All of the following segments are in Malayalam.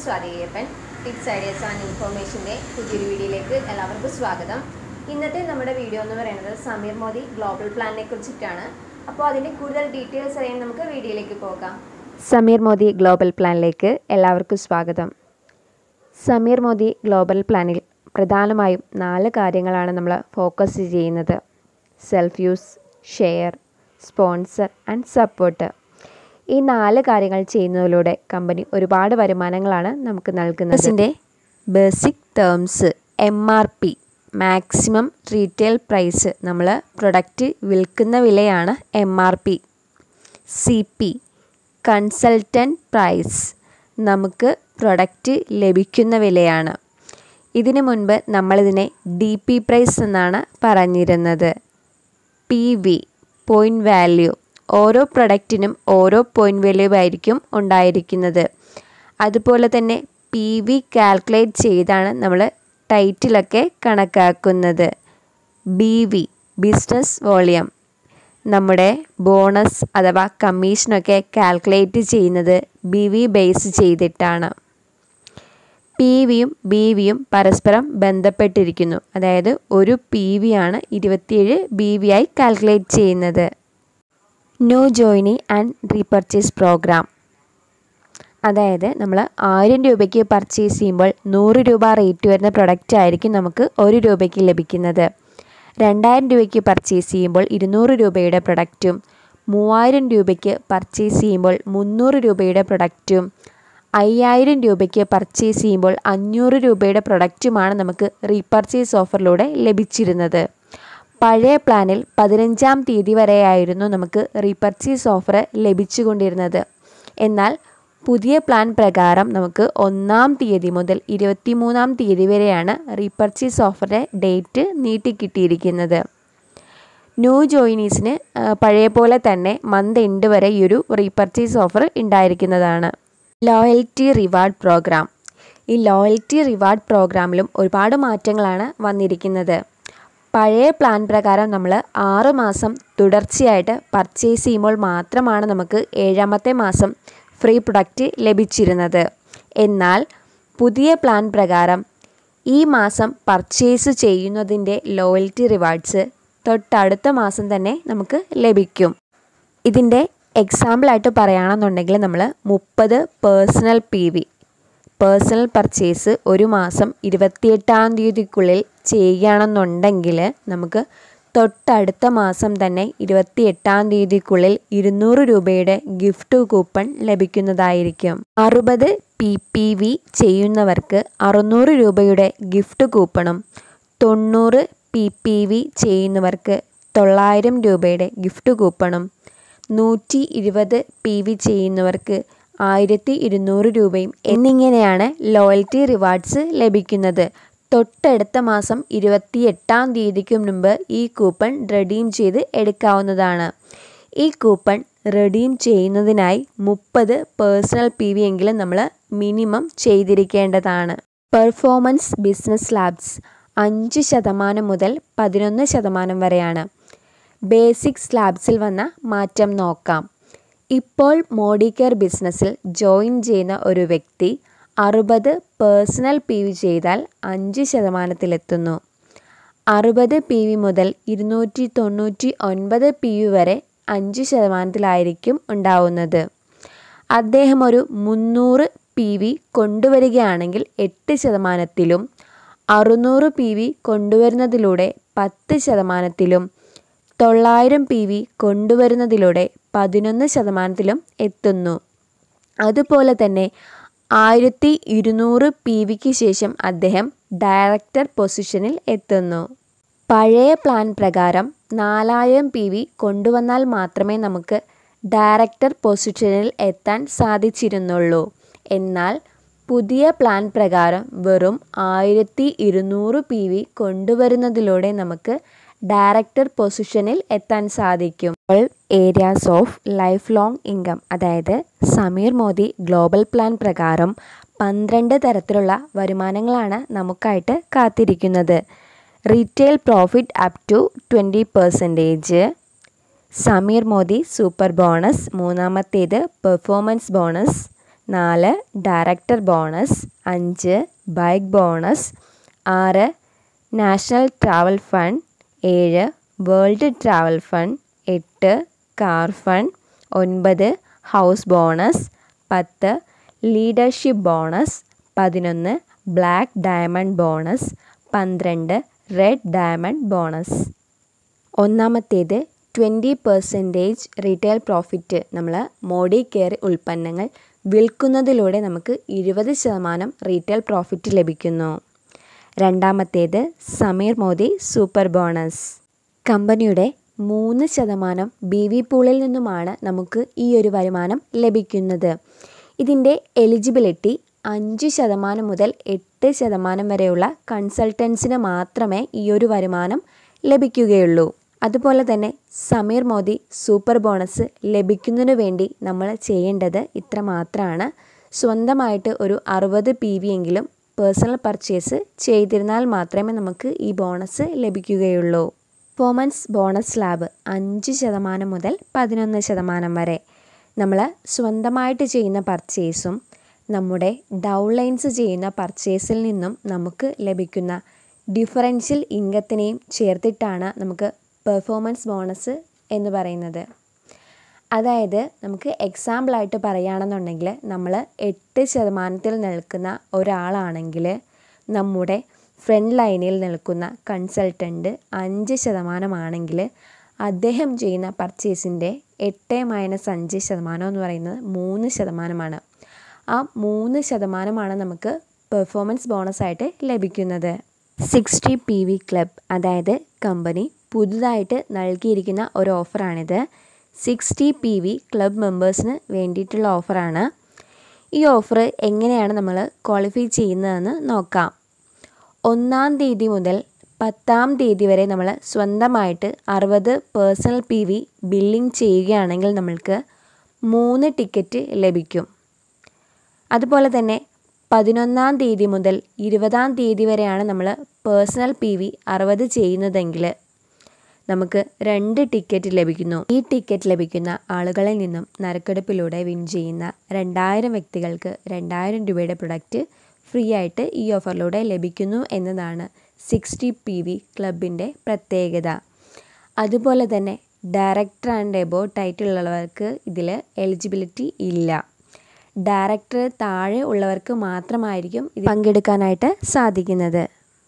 Swathi Ayyappan tips ideas and ഇൻഫോർമേഷൻ്റെ പുതിയൊരു വീഡിയോയിലേക്ക് എല്ലാവർക്കും സ്വാഗതം ഇന്നത്തെ നമ്മുടെ വീഡിയോ എന്ന് പറയുന്നത് സമീർ മോദി ഗ്ലോബൽ പ്ലാനിനെ കുറിച്ചിട്ടാണ് അപ്പോൾ അതിൻ്റെ കൂടുതൽ ഡീറ്റെയിൽസ് അറിയാൻ നമുക്ക് വീഡിയോയിലേക്ക് പോകാം സമീർ മോദി ഗ്ലോബൽ പ്ലാനിലേക്ക് എല്ലാവർക്കും സ്വാഗതം സമീർ മോദി ഗ്ലോബൽ പ്ലാനിൽ പ്രധാനമായും നാല് കാര്യങ്ങളാണ് നമ്മൾ ഫോക്കസ് ചെയ്യുന്നത് self use share sponsor and support ഈ നാല് കാര്യങ്ങൾ ചെയ്യുന്നതിലൂടെ കമ്പനി ഒരുപാട് വരുമാനങ്ങളാണ് നമുക്ക് നൽകുന്നത് ഇതിൻ്റെ basic terms M R P maximum retail price നമ്മൾ പ്രൊഡക്റ്റ് വിൽക്കുന്ന വിലയാണ് M R P C P consultant price നമുക്ക് പ്രൊഡക്റ്റ് ലഭിക്കുന്ന വിലയാണ് ഇതിനു മുൻപ് നമ്മളിതിനെ ഡി പി പ്രൈസ് എന്നാണ് പറഞ്ഞിരുന്നത് പി വി പോയിൻറ്റ് വാല്യൂ ഓരോ പ്രൊഡക്റ്റിനും ഓരോ പോയിൻറ്റ് വാല്യൂ ആയിരിക്കും ഉണ്ടായിരിക്കുന്നത് അതുപോലെ തന്നെ പി വി കാൽക്കുലേറ്റ് ചെയ്താണ് നമ്മൾ ടൈറ്റിലൊക്കെ കണക്കാക്കുന്നത് ബി വി ബിസിനസ് വോളിയം നമ്മുടെ ബോണസ് അഥവാ കമ്മീഷനൊക്കെ കാൽക്കുലേറ്റ് ചെയ്യുന്നത് ബി വി ബേസ് ചെയ്തിട്ടാണ് പി വിയും ബി വിയും പരസ്പരം ബന്ധപ്പെട്ടിരിക്കുന്നു അതായത് ഒരു പി വി ആണ് ഇരുപത്തിയേഴ് ബി വി ആയി കാൽക്കുലേറ്റ് ചെയ്യുന്നത് new joinee and repurchase programme അതായത് നമ്മൾ ആയിരം രൂപയ്ക്ക് പർച്ചേസ് ചെയ്യുമ്പോൾ നൂറ് രൂപ റേറ്റ് വരുന്ന പ്രൊഡക്റ്റ് ആയിരിക്കും നമുക്ക് ഒരു രൂപയ്ക്ക് ലഭിക്കുന്നത് രണ്ടായിരം രൂപയ്ക്ക് പർച്ചേസ് ചെയ്യുമ്പോൾ ഇരുന്നൂറ് രൂപയുടെ പ്രൊഡക്റ്റും മൂവായിരം രൂപയ്ക്ക് പർച്ചേസ് ചെയ്യുമ്പോൾ മുന്നൂറ് രൂപയുടെ പ്രൊഡക്റ്റും അയ്യായിരം രൂപയ്ക്ക് പർച്ചേസ് ചെയ്യുമ്പോൾ അഞ്ഞൂറ് രൂപയുടെ പ്രൊഡക്റ്റുമാണ് നമുക്ക് റീപർച്ചേസ് ഓഫറിലൂടെ ലഭിച്ചിരുന്നത് പഴയ പ്ലാനിൽ പതിനഞ്ചാം തീയതി വരെയായിരുന്നു നമുക്ക് റീപർച്ചേസ് ഓഫർ ലഭിച്ചുകൊണ്ടിരുന്നത് എന്നാൽ പുതിയ പ്ലാൻ പ്രകാരം നമുക്ക് ഒന്നാം തീയതി മുതൽ ഇരുപത്തിമൂന്നാം തീയതി വരെയാണ് റീപർച്ചേസ് ഓഫറിൻ്റെ ഡേറ്റ് നീട്ടിക്കിട്ടിയിരിക്കുന്നത് ന്യൂ ജോയിനീസിന് പഴയ പോലെ തന്നെ മന്ത് എൻഡ് വരെ ഈ ഒരു റീപർച്ചേസ് ഓഫർ ഉണ്ടായിരിക്കുന്നതാണ് ലോയൽറ്റി റിവാർഡ് പ്രോഗ്രാം ഈ ലോയൽറ്റി റിവാർഡ് പ്രോഗ്രാമിലും ഒരുപാട് മാറ്റങ്ങളാണ് വന്നിരിക്കുന്നത് പഴയ പ്ലാൻ പ്രകാരം നമ്മൾ ആറ് മാസം തുടർച്ചയായിട്ട് പർച്ചേസ് ചെയ്യുമ്പോൾ മാത്രമാണ് നമുക്ക് ഏഴാമത്തെ മാസം ഫ്രീ പ്രൊഡക്റ്റ് ലഭിച്ചിരുന്നത് എന്നാൽ പുതിയ പ്ലാൻ പ്രകാരം ഈ മാസം പർച്ചേസ് ചെയ്യുന്നതിൻ്റെ ലോയൽറ്റി റിവാർഡ്സ് തൊട്ടടുത്ത മാസം തന്നെ നമുക്ക് ലഭിക്കും ഇതിൻ്റെ എക്സാമ്പിളായിട്ട് പറയുകയാണെന്നുണ്ടെങ്കിൽ നമ്മൾ മുപ്പത് personal P V personal purchase ഒരു മാസം ഇരുപത്തിയെട്ടാം തീയതിക്കുള്ളിൽ ചെയ്യുകയാണെന്നുണ്ടെങ്കിൽ നമുക്ക് തൊട്ടടുത്ത മാസം തന്നെ ഇരുപത്തിയെട്ടാം തീയതിക്കുള്ളിൽ ഇരുന്നൂറ് രൂപയുടെ ഗിഫ്റ്റ് കൂപ്പൺ ലഭിക്കുന്നതായിരിക്കും അറുപത് പി പി വി ചെയ്യുന്നവർക്ക് അറുന്നൂറ് രൂപയുടെ ഗിഫ്റ്റ് കൂപ്പണും തൊണ്ണൂറ് പി പി വി ചെയ്യുന്നവർക്ക് തൊള്ളായിരം രൂപയുടെ ഗിഫ്റ്റ് കൂപ്പണും നൂറ്റി ഇരുപത് പി വി ചെയ്യുന്നവർക്ക് ആയിരത്തി ഇരുന്നൂറ് രൂപയും എന്നിങ്ങനെയാണ് ലോയൽറ്റി റിവാർഡ്സ് ലഭിക്കുന്നത് തൊട്ടടുത്ത മാസം ഇരുപത്തി എട്ടാം തീയതിക്ക് മുൻപ് ഈ കൂപ്പൺ റെഡീം ചെയ്ത് എടുക്കാവുന്നതാണ് ഈ കൂപ്പൺ റെഡീം ചെയ്യുന്നതിനായി മുപ്പത് പേഴ്സണൽ പി വി എങ്കിലും നമ്മൾ മിനിമം ചെയ്തിരിക്കേണ്ടതാണ് പെർഫോമൻസ് ബിസിനസ് ലാബ്സ് അഞ്ച് ശതമാനം മുതൽ പതിനൊന്ന് ശതമാനം വരെയാണ് ബേസിക് സ്ലാബ്സിൽ വന്ന മാറ്റം നോക്കാം ഇപ്പോൾ മോഡി കെയർ ബിസിനസ്സിൽ ജോയിൻ ചെയ്യുന്ന ഒരു വ്യക്തി അറുപത് പേഴ്സണൽ പി വി ചെയ്താൽ അഞ്ച് ശതമാനത്തിലെത്തുന്നു അറുപത് പി വി മുതൽ ഇരുന്നൂറ്റി തൊണ്ണൂറ്റി ഒൻപത് പി വി വരെ അഞ്ച് ശതമാനത്തിലായിരിക്കും ഉണ്ടാവുന്നത് അദ്ദേഹം ഒരു മുന്നൂറ് പി വി കൊണ്ടുവരികയാണെങ്കിൽ എട്ട് ശതമാനത്തിലും അറുന്നൂറ് പി വി കൊണ്ടുവരുന്നതിലൂടെ പത്ത് ശതമാനത്തിലും തൊള്ളായിരം പി വി കൊണ്ടുവരുന്നതിലൂടെ പതിനൊന്ന് ശതമാനത്തിലും എത്തുന്നു അതുപോലെ തന്നെ ആയിരത്തി ഇരുന്നൂറ് പി വിക്ക് ശേഷം അദ്ദേഹം ഡയറക്ടർ പൊസിഷനിൽ എത്തുന്നു പഴയ പ്ലാൻ പ്രകാരം നാലായിരം പി വി കൊണ്ടുവന്നാൽ മാത്രമേ നമുക്ക് ഡയറക്ടർ പൊസിഷനിൽ എത്താൻ സാധിച്ചിരുന്നുള്ളൂ എന്നാൽ പുതിയ പ്ലാൻ പ്രകാരം വെറും ആയിരത്തി ഇരുന്നൂറ് പി വി കൊണ്ടുവരുന്നതിലൂടെ നമുക്ക് ഡയറക്ടർ പൊസിഷനിൽ എത്താൻ സാധിക്കും areas of life long income അതായത് സമീർ മോദി ഗ്ലോബൽ പ്ലാൻ പ്രകാരം പന്ത്രണ്ട് തരത്തിലുള്ള വരുമാനങ്ങളാണ് നമുക്കായിട്ട് കാത്തിരിക്കുന്നത് retail profit up to twenty percentage Sameer Modi super bonus മൂന്നാമത്തേത് പെർഫോമൻസ് ബോണസ് നാല് ഡയറക്ടർ ബോണസ് അഞ്ച് ബൈക്ക് ബോണസ് ആറ് നാഷണൽ ട്രാവൽ ഫണ്ട് ഏഴ് വേൾഡ് ട്രാവൽ ഫണ്ട് എട്ട് കാർ ഫണ്ട് ഒൻപത് ഹൗസ് ബോണസ് പത്ത് ലീഡർഷിപ്പ് ബോണസ് പതിനൊന്ന് ബ്ലാക്ക് ഡയമണ്ട് ബോണസ് പന്ത്രണ്ട് റെഡ് ഡയമണ്ട് ബോണസ് ഒന്നാമത്തേത് ട്വൻറ്റി പെർസെൻറ്റേജ് റീറ്റെയിൽ പ്രോഫിറ്റ് നമ്മൾ മോഡി കെയർ ഉൽപ്പന്നങ്ങൾ വിൽക്കുന്നതിലൂടെ നമുക്ക് ഇരുപത് ശതമാനം റീറ്റെയിൽ പ്രോഫിറ്റ് ലഭിക്കുന്നു രണ്ടാമത്തേത് സമീർ മോദി സൂപ്പർ ബോണസ് കമ്പനിയുടെ മൂന്ന് ശതമാനം ബി വി പൂളിൽ നിന്നുമാണ് നമുക്ക് ഈ ഒരു വരുമാനം ലഭിക്കുന്നത് ഇതിൻ്റെ എലിജിബിലിറ്റി അഞ്ച് ശതമാനം മുതൽ എട്ട് ശതമാനം വരെയുള്ള കൺസൾട്ടൻസിന് മാത്രമേ ഈ ഒരു വരുമാനം ലഭിക്കുകയുള്ളൂ അതുപോലെ തന്നെ സമീർ മോദി സൂപ്പർ ബോണസ് ലഭിക്കുന്നതിനു വേണ്ടി നമ്മൾ ചെയ്യേണ്ടത് ഇത്ര മാത്രമാണ് സ്വന്തമായിട്ട് ഒരു അറുപത് പി വി എങ്കിലും പേഴ്സണൽ പർച്ചേസ് ചെയ്തിരുന്നാൽ മാത്രമേ നമുക്ക് ഈ ബോണസ് ലഭിക്കുകയുള്ളൂ പെർഫോമൻസ് ബോണസ് സ്ലാബ് അഞ്ച് ശതമാനം മുതൽ പതിനൊന്ന് ശതമാനം വരെ നമ്മൾ സ്വന്തമായിട്ട് ചെയ്യുന്ന പർച്ചേസും നമ്മുടെ ഡൗൺലൈൻസ് ചെയ്യുന്ന പർച്ചേസിൽ നിന്നും നമുക്ക് ലഭിക്കുന്ന ഡിഫറൻഷ്യൽ ഇൻകത്തിനെയും ചേർത്തിട്ടാണ് നമുക്ക് പെർഫോമൻസ് ബോണസ് എന്ന് പറയുന്നത് അതായത് നമുക്ക് എക്സാമ്പിളായിട്ട് പറയുകയാണെന്നുണ്ടെങ്കിൽ നമ്മൾ എട്ട് ശതമാനത്തിൽ നിൽക്കുന്ന ഒരാളാണെങ്കിൽ നമ്മുടെ ഫ്രണ്ട് ലൈനിൽ നിൽക്കുന്ന കൺസൾട്ടൻറ്റ് അഞ്ച് ശതമാനമാണെങ്കിൽ അദ്ദേഹം ചെയ്യുന്ന പർച്ചേസിൻ്റെ എട്ട് മൈനസ് അഞ്ച് ശതമാനം എന്ന് പറയുന്നത് മൂന്ന് ശതമാനമാണ് ആ മൂന്ന് ശതമാനമാണ് നമുക്ക് പെർഫോമൻസ് ബോണസായിട്ട് ലഭിക്കുന്നത് സിക്സ്റ്റി പി വി ക്ലബ് അതായത് കമ്പനി പുതുതായിട്ട് നൽകിയിരിക്കുന്ന ഒരു ഓഫറാണിത് സിക്സ്റ്റി പി വി ക്ലബ് മെമ്പേഴ്സിന് വേണ്ടിയിട്ടുള്ള ഓഫറാണ് ഈ ഓഫർ എങ്ങനെയാണ് നമ്മൾ ക്വാളിഫൈ ചെയ്യുന്നതെന്ന് നോക്കാം ഒന്നാം തീയതി മുതൽ പത്താം തീയതി വരെ നമ്മൾ സ്വന്തമായിട്ട് അറുപത് പേഴ്സണൽ പി വി ബില്ലിംഗ് ചെയ്യുകയാണെങ്കിൽ നമ്മൾക്ക് മൂന്ന് ടിക്കറ്റ് ലഭിക്കും അതുപോലെ തന്നെ പതിനൊന്നാം തീയതി മുതൽ ഇരുപതാം തീയതി വരെയാണ് നമ്മൾ പേഴ്സണൽ പി വി അറുപത് ചെയ്യുന്നതെങ്കിൽ നമുക്ക് രണ്ട് ടിക്കറ്റ് ലഭിക്കുന്നു ഈ ടിക്കറ്റ് ലഭിക്കുന്ന ആളുകളിൽ നിന്നും നറുക്കെടുപ്പിലൂടെ വിൻ ചെയ്യുന്ന രണ്ടായിരം വ്യക്തികൾക്ക് രണ്ടായിരം രൂപയുടെ പ്രൊഡക്റ്റ് ഫ്രീ ആയിട്ട് ഈ ഓഫറിലൂടെ ലഭിക്കുന്നു എന്നതാണ് സിക്സ്റ്റി പി വി ക്ലബിൻ്റെ പ്രത്യേകത അതുപോലെ തന്നെ ഡയറക്ടർ ആൻഡ് എബോ ടൈറ്റിൽ ഉള്ളവർക്ക് ഇതിൽ എലിജിബിലിറ്റി ഇല്ല ഡയറക്ടർ താഴെ ഉള്ളവർക്ക് മാത്രമായിരിക്കും ഇത് പങ്കെടുക്കാനായിട്ട് സാധിക്കുന്നത്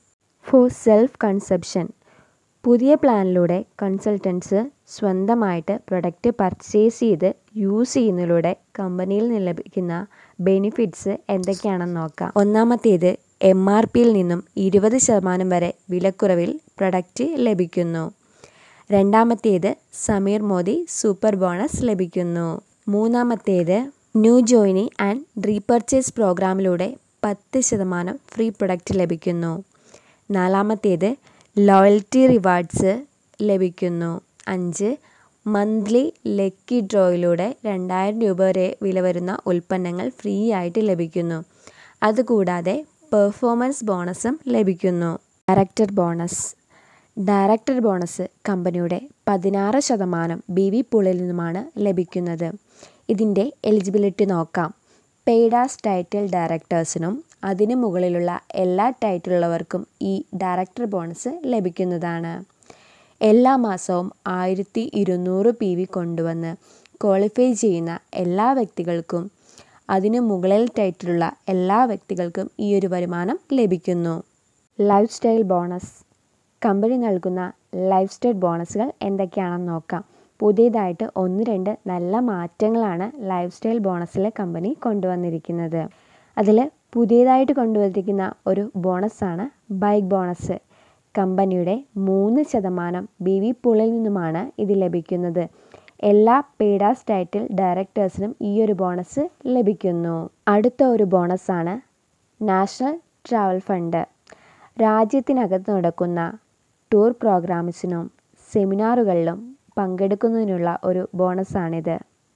ഫോർ സെൽഫ് കൺസെപ്ഷൻ പുതിയ പ്ലാനിലൂടെ കൺസൾട്ടൻസ് സ്വന്തമായിട്ട് പ്രൊഡക്റ്റ് പർച്ചേസ് ചെയ്ത് യൂസ് ചെയ്യുന്നതിലൂടെ കമ്പനിയിൽ നിന്ന് ലഭിക്കുന്ന ബെനിഫിറ്റ്സ് എന്തൊക്കെയാണെന്ന് നോക്കാം ഒന്നാമത്തേത് എം ആർ പിയിൽ നിന്നും ഇരുപത് ശതമാനം വരെ വിലക്കുറവിൽ പ്രൊഡക്റ്റ് ലഭിക്കുന്നു രണ്ടാമത്തേത് സമീർ മോദി സൂപ്പർ ബോണസ് ലഭിക്കുന്നു മൂന്നാമത്തേത് ന്യൂ ജോയിനി ആൻഡ് റീപർച്ചേസ് പ്രോഗ്രാമിലൂടെ പത്ത് ശതമാനം ഫ്രീ പ്രൊഡക്റ്റ് ലഭിക്കുന്നു നാലാമത്തേത് ലോയൽറ്റി റിവാർഡ്സ് ലഭിക്കുന്നു അഞ്ച് മന്ത്ലി ലക്കി ഡ്രോയിലൂടെ രണ്ടായിരം രൂപ വരെ വില വരുന്ന ഉൽപ്പന്നങ്ങൾ ഫ്രീ ആയിട്ട് ലഭിക്കുന്നു അതുകൂടാതെ പെർഫോമൻസ് ബോണസും ലഭിക്കുന്നു ഡയറക്ടർ ബോണസ് ഡയറക്ടർ ബോണസ് കമ്പനിയുടെ പതിനാറ് ശതമാനം ബി വി പൂളിൽ നിന്നുമാണ് ലഭിക്കുന്നത് ഇതിൻ്റെ എലിജിബിലിറ്റി നോക്കാം പെയ്ഡാസ് ടൈറ്റിൽ ഡയറക്ടേഴ്സിനും അതിനു മുകളിലുള്ള എല്ലാ ടൈറ്റിലുള്ളവർക്കും ഈ ഡയറക്ടർ ബോണസ് ലഭിക്കുന്നതാണ് എല്ലാ മാസവും ആയിരത്തി ഇരുന്നൂറ് പി വി കൊണ്ടുവന്ന് ക്വാളിഫൈ ചെയ്യുന്ന എല്ലാ വ്യക്തികൾക്കും അതിനു മുകളിൽ ടൈറ്റിലുള്ള എല്ലാ വ്യക്തികൾക്കും ഈ ഒരു വരുമാനം ലഭിക്കുന്നു ലൈഫ് സ്റ്റൈൽ ബോണസ് കമ്പനി നൽകുന്ന ലൈഫ് സ്റ്റൈൽ ബോണസുകൾ എന്തൊക്കെയാണെന്ന് നോക്കാം പുതിയതായിട്ട് ഒന്ന് രണ്ട് നല്ല മാറ്റങ്ങളാണ് ലൈഫ് സ്റ്റൈൽ ബോണസിൽ കമ്പനി കൊണ്ടുവന്നിരിക്കുന്നത് അതിൽ പുതിയതായിട്ട് കൊണ്ടുവന്നിരിക്കുന്ന ഒരു ബോണസാണ് ബൈക്ക് ബോണസ് കമ്പനിയുടെ മൂന്ന് ശതമാനം ബി വി പൂളിൽ നിന്നുമാണ് ഇത് ലഭിക്കുന്നത് എല്ലാ പേഡാസ് ടൈറ്റിൽ ഡയറക്ടേഴ്സിനും ഈ ഒരു ബോണസ് ലഭിക്കുന്നു അടുത്ത ഒരു ബോണസാണ് നാഷണൽ ട്രാവൽ ഫണ്ട് രാജ്യത്തിനകത്ത് നടക്കുന്ന ടൂർ പ്രോഗ്രാംസിനും സെമിനാറുകളിലും പങ്കെടുക്കുന്നതിനുള്ള ഒരു ബോണസാണിത്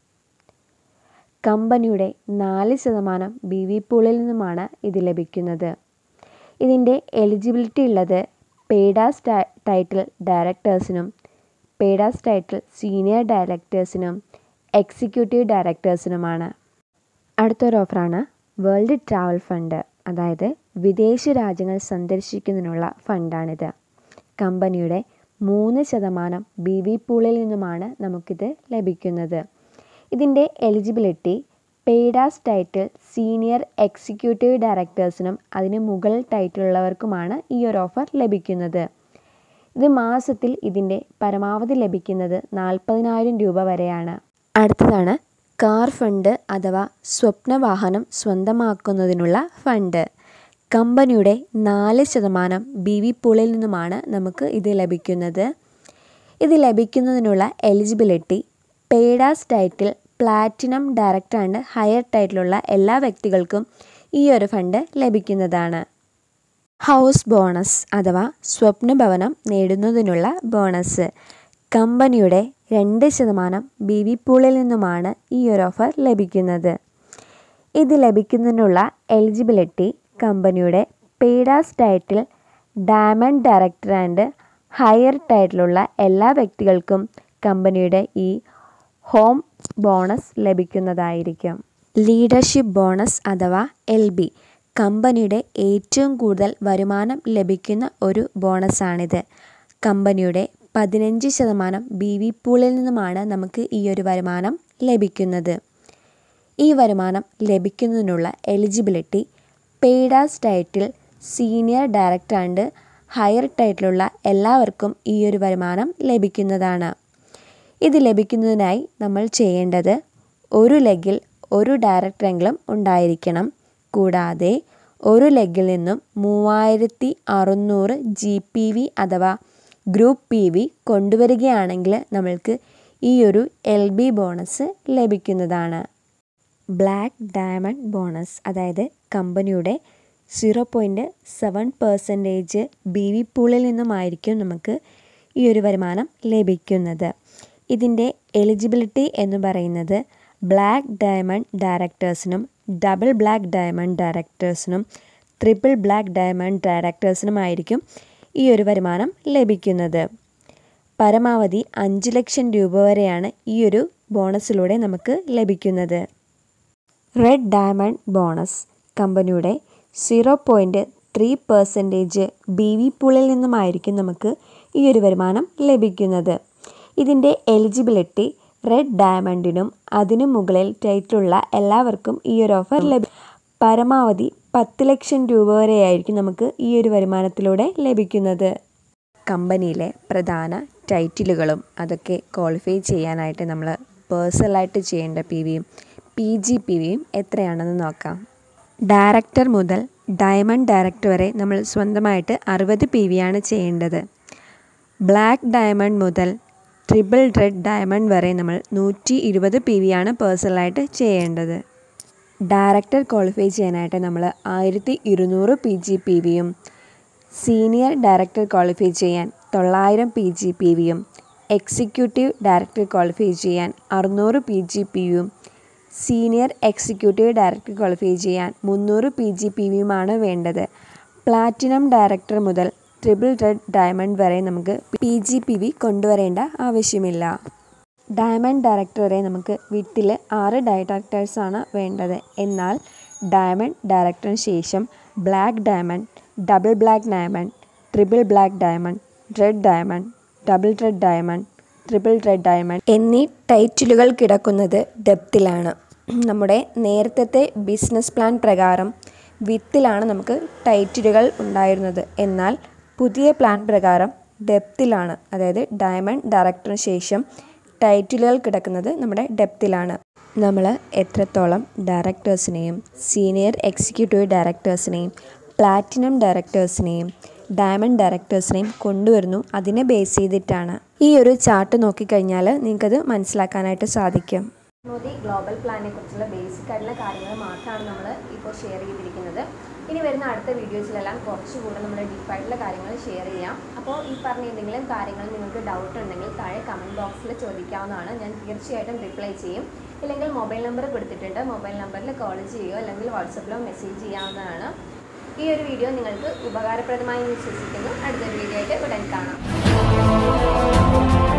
കമ്പനിയുടെ നാല് ശതമാനം ബി വി പൂളിൽ നിന്നുമാണ് ഇത് ലഭിക്കുന്നത് ഇതിൻ്റെ എലിജിബിലിറ്റി ഉള്ളത് പേഡാസ് ടൈറ്റിൽ ഡയറക്ടേഴ്സിനും പേഡാസ് ടൈറ്റിൽ സീനിയർ ഡയറക്ടേഴ്സിനും എക്സിക്യൂട്ടീവ് ഡയറക്ടേഴ്സിനുമാണ് അടുത്തൊരു ഓഫറാണ് വേൾഡ് ട്രാവൽ ഫണ്ട് അതായത് വിദേശ രാജ്യങ്ങൾ സന്ദർശിക്കുന്നതിനുള്ള ഫണ്ടാണിത് കമ്പനിയുടെ മൂന്ന് ശതമാനം ബി വി പൂളിൽ നിന്നുമാണ് നമുക്കിത് ലഭിക്കുന്നത് ഇതിൻ്റെ eligibility paid as title senior executive ഡയറക്ടേഴ്സിനും അതിന് മുകളിൽ ടൈറ്റിലുള്ളവർക്കുമാണ് ഈ ഒരു ഓഫർ ലഭിക്കുന്നത് ഇത് മാസത്തിൽ ഇതിൻ്റെ പരമാവധി ലഭിക്കുന്നത് നാൽപ്പതിനായിരം രൂപ വരെയാണ് അടുത്തതാണ് കാർ ഫണ്ട് അഥവാ സ്വപ്നവാഹനം സ്വന്തമാക്കുന്നതിനുള്ള ഫണ്ട് കമ്പനിയുടെ നാല് ശതമാനം ബി വി പൂളിൽ നിന്നുമാണ് നമുക്ക് ഇത് ലഭിക്കുന്നത് ഇത് ലഭിക്കുന്നതിനുള്ള eligibility paid as title platinum director and higher ടൈറ്റിലുള്ള എല്ലാ വ്യക്തികൾക്കും ഈ ഒരു ഫണ്ട് ലഭിക്കുന്നതാണ് ഹൗസ് ബോണസ് അഥവാ സ്വപ്നഭവനം നേടുന്നതിനുള്ള ബോണസ് കമ്പനിയുടെ രണ്ട് ശതമാനം ബി വി പൂളിൽ നിന്നുമാണ് ഈ ഒരു ഓഫർ ലഭിക്കുന്നത് ഇത് ലഭിക്കുന്നതിനുള്ള എലിജിബിലിറ്റി കമ്പനിയുടെ paid as title diamond director and higher ടൈറ്റിലുള്ള എല്ലാ വ്യക്തികൾക്കും കമ്പനിയുടെ ഈ ഹോം ബോണസ് ലഭിക്കുന്നതായിരിക്കും ലീഡർഷിപ്പ് ബോണസ് അഥവാ എൽ ബി കമ്പനിയുടെ ഏറ്റവും കൂടുതൽ വരുമാനം ലഭിക്കുന്ന ഒരു ബോണസാണിത് കമ്പനിയുടെ പതിനഞ്ച് ശതമാനം ബി വി പൂളിൽ നിന്നുമാണ് നമുക്ക് ഈ ഒരു വരുമാനം ലഭിക്കുന്നത് ഈ വരുമാനം ലഭിക്കുന്നതിനുള്ള eligibility paid as title senior director and higher ടൈറ്റിലുള്ള എല്ലാവർക്കും ഈ ഒരു വരുമാനം ലഭിക്കുന്നതാണ് ഇത് ലഭിക്കുന്നതിനായി നമ്മൾ ചെയ്യേണ്ടത് ഒരു ലെഗിൽ ഒരു ഡയറക്ടറെങ്കിലും ഉണ്ടായിരിക്കണം കൂടാതെ ഒരു ലെഗിൽ നിന്നും മൂവായിരത്തി അറുന്നൂറ് ജി പി വി അഥവാ ഗ്രൂപ്പ് പി വി കൊണ്ടുവരികയാണെങ്കിൽ നമ്മൾക്ക് ഈ ഒരു എൽ ബി ബോണസ് ലഭിക്കുന്നതാണ് ബ്ലാക്ക് ഡയമണ്ട് ബോണസ് അതായത് കമ്പനിയുടെ zero point seven percentage B V പൂളിൽ നിന്നുമായിരിക്കും നമുക്ക് ഈ ഒരു വരുമാനം ലഭിക്കുന്നത് ഇതിൻ്റെ എലിജിബിലിറ്റി എന്ന് പറയുന്നത് ബ്ലാക്ക് ഡയമണ്ട് ഡയറക്ടേഴ്സിനും ഡബിൾ ബ്ലാക്ക് ഡയമണ്ട് ഡയറക്ടേഴ്സിനും ട്രിപ്പിൾ ബ്ലാക്ക് ഡയമണ്ട് ഡയറക്ടേഴ്സിനുമായിരിക്കും ഈ ഒരു വരുമാനം ലഭിക്കുന്നത് പരമാവധി അഞ്ച് ലക്ഷം രൂപ വരെയാണ് ഈ ഒരു ബോണസിലൂടെ നമുക്ക് ലഭിക്കുന്നത് റെഡ് ഡയമണ്ട് ബോണസ് കമ്പനിയുടെ zero point three percentage B V പൂളിൽ നിന്നുമായിരിക്കും നമുക്ക് ഈ ഒരു വരുമാനം ലഭിക്കുന്നത് ഇതിൻ്റെ എലിജിബിലിറ്റി റെഡ് ഡയമണ്ടിനും അതിനു മുകളിൽ ടൈറ്റിലുള്ള എല്ലാവർക്കും ഈ ഒരു ഓഫർ ലഭി പരമാവധി പത്ത് ലക്ഷം രൂപ വരെയായിരിക്കും നമുക്ക് ഈ ഒരു വരുമാനത്തിലൂടെ ലഭിക്കുന്നത് കമ്പനിയിലെ പ്രധാന ടൈറ്റിലുകളും അതൊക്കെ ക്വാളിഫൈ ചെയ്യാനായിട്ട് നമ്മൾ പേഴ്സണലായിട്ട് ചെയ്യേണ്ട പി വിയും പി ജി പി വിയും എത്രയാണെന്ന് നോക്കാം ഡയറക്ടർ മുതൽ ഡയമണ്ട് ഡയറക്ടർ വരെ നമ്മൾ സ്വന്തമായിട്ട് അറുപത് പി വിയാണ് ചെയ്യേണ്ടത് ബ്ലാക്ക് ഡയമണ്ട് മുതൽ ട്രിപ്പിൾ റെഡ് ഡയമണ്ട് വരെ നമ്മൾ നൂറ്റി ഇരുപത് പി വിയാണ് പേഴ്സണലായിട്ട് ചെയ്യേണ്ടത് ഡയറക്ടർ ക്വാളിഫൈ ചെയ്യാനായിട്ട് നമ്മൾ ആയിരത്തി ഇരുന്നൂറ് പി ജി പി വിയും സീനിയർ ഡയറക്ടർ ക്വാളിഫൈ ചെയ്യാൻ തൊള്ളായിരം പി ജി പി വിയും എക്സിക്യൂട്ടീവ് ഡയറക്ടർ ക്വാളിഫൈ ചെയ്യാൻ അറുന്നൂറ് പി ജി പി യും സീനിയർ എക്സിക്യൂട്ടീവ് ഡയറക്ടർ ക്വാളിഫൈ ചെയ്യാൻ മുന്നൂറ് പി ജി പി വിയുമാണ് വേണ്ടത് പ്ലാറ്റിനം ഡയറക്ടർ മുതൽ ട്രിപ്പിൾ റെഡ് ഡയമണ്ട് വരെ നമുക്ക് പി ജി പി വി കൊണ്ടുവരേണ്ട ആവശ്യമില്ല ഡയമണ്ട് ഡയറക്ടർ വരെ നമുക്ക് വീട്ടിൽ ആറ് ഡയറക്ടേഴ്സാണ് വേണ്ടത് എന്നാൽ ഡയമണ്ട് ഡയറക്ടറിന് ശേഷം black diamond double black diamond triple black diamond red diamond double red diamond triple red diamond എന്നീ ടൈറ്റിലുകൾ കിടക്കുന്നത് ഡെപ്തിലാണ് നമ്മുടെ നേരത്തെ ബിസിനസ് പ്ലാൻ പ്രകാരം വിത്തിലാണ് നമുക്ക് ടൈറ്റിലുകൾ ഉണ്ടായിരുന്നത് എന്നാൽ പുതിയ പ്ലാൻ പ്രകാരം ഡെപ്തിലാണ് അതായത് ഡയമണ്ട് ഡയറക്ടറിന് ശേഷം ടൈറ്റിലുകൾ കിടക്കുന്നത് നമ്മുടെ ഡെപ്തിലാണ് നമ്മൾ എത്രത്തോളം ഡയറക്ടേഴ്സിനെയും സീനിയർ എക്സിക്യൂട്ടീവ് ഡയറക്ടേഴ്സിനെയും പ്ലാറ്റിനം ഡയറക്ടേഴ്സിനെയും ഡയമണ്ട് ഡയറക്ടേഴ്സിനെയും കൊണ്ടുവരുന്നു അതിനെ ബേസ് ചെയ്തിട്ടാണ് ഈ ഒരു ചാർട്ട് നോക്കിക്കഴിഞ്ഞാൽ നിങ്ങൾക്കത് മനസ്സിലാക്കാനായിട്ട് സാധിക്കും മോദി ഗ്ലോബൽ പ്ലാനിനെ കുറിച്ചുള്ള ബേസിക് ആയിട്ടുള്ള കാര്യങ്ങൾ മാത്രമാണ് നമ്മൾ ഇപ്പോൾ ഷെയർ ചെയ്തിരിക്കുന്നത് ഇനി വരുന്ന അടുത്ത വീഡിയോസിലെല്ലാം കുറച്ചുകൂടെ നമ്മൾ ഡീപ്പായിട്ടുള്ള കാര്യങ്ങൾ ഷെയർ ചെയ്യാം അപ്പോൾ ഈ പറഞ്ഞ എന്തെങ്കിലും കാര്യങ്ങൾ നിങ്ങൾക്ക് ഡൗട്ട് ഉണ്ടെങ്കിൽ താഴെ കമൻറ്റ് ബോക്സിൽ ചോദിക്കാവുന്നതാണ് ഞാൻ തീർച്ചയായിട്ടും റിപ്ലൈ ചെയ്യും ഇല്ലെങ്കിൽ മൊബൈൽ നമ്പർ കൊടുത്തിട്ടുണ്ട് മൊബൈൽ നമ്പറിൽ കോൾ ചെയ്യുകയോ അല്ലെങ്കിൽ വാട്സപ്പിലോ മെസ്സേജ് ചെയ്യാവുന്നതാണ് ഈ ഒരു വീഡിയോ നിങ്ങൾക്ക് ഉപകാരപ്രദമായി എന്ന് വിശ്വസിക്കുന്നു അടുത്തൊരു വീഡിയോ ആയിട്ട് ഉടൻ കാണാം